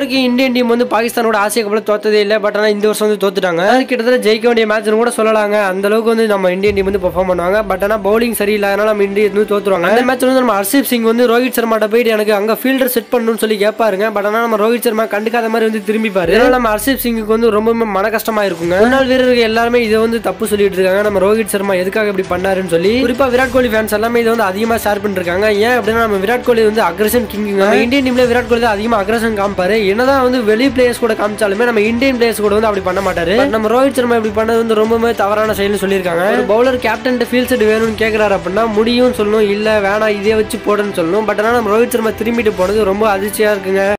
வரைக்கும் Indian team வந்து பாகிஸ்தானோட ஆசிய கப்பில் தோத்ததே இல்லை பட் ஆனால் இந்த வருஷம் வந்து தோத்துட்டாங்க அது கிட்டத்தட்ட ஜெயிக்க வேண்டிய மேட்ச்னு கூட சொல்லலாங்க அந்த அளவுக்கு வந்து நம்ம இந்தியன் டீம் வந்து பெர்ஃபார்ம் பண்ணுவாங்க பட் ஆனால் பவுலிங் சரியில்லாதனால நம்ம இந்தியா வந்து தோத்துருவாங்க அந்த மேட்ச் வந்து நம்ம ஹர்ஷீப் சிங் வந்து ரோஹித் சர்மாட்ட போயிட்டு எனக்கு அங்க ஃபீல்டர் செட் பண்ணணும்னு சொல்லி கேட்பாருங்க பட் ஆனால் நம்ம ரோஹித் சர்மா கண்டுக்காத மாதிரி வந்து திரும்பிப்பாரு இதனால நம்ம ஹர்ஷீப் சிங்குக்கு வந்து ரொம்பவுமே மன கஷ்டமா இருக்குங்க முன்னாள் வீரர்கள் எல்லாருமே இதை வந்து தப்பு சொல்லிட்டு இருக்காங்க நம்ம ரோஹித் சர்மா எதுக்காக இப்படி பண்ணாருன்னு சொல்லி குறிப்பா விராட் கோலி ஃபேன்ஸ் எல்லாமே இதை வந்து அதிகமா ஷேர் பண்ணிருக்காங்க ஏன் அப்படின்னா நம்ம விராட் கோலி வந்து அக்ரஷன் கிங்குங்க இந்தியன் டீம்ல விராட் கோலி தான் அதிகமா அக்ரஷன் காமிப்பாரு என்னதான் வந்து வெளி பிளேயர்ஸ் கூட காமிச்சாலுமே நம்ம இந்தியன் பிளேயர்ஸ் கூட வந்து அப்படி பண்ண மாட்டாரு But நம்ம ரோஹித் சர்மா இப்படி பண்ணது வந்து ரொம்பவே தவறான செயல்னு சொல்லியிருக்காங்க ஒரு பவுலர் கேப்டன் ஃபீல் செட் வேணும்னு கேட்கறாரு அப்படின்னா முடியும்னு சொல்லணும் இல்ல வேணாம் இதே வச்சு போடுன்னு சொல்லணும் பட் ஆனால் நம்ம ரோஹித் சர்மா திரும்பிட்டு போனது ரொம்ப அதிர்ச்சியா இருக்குங்க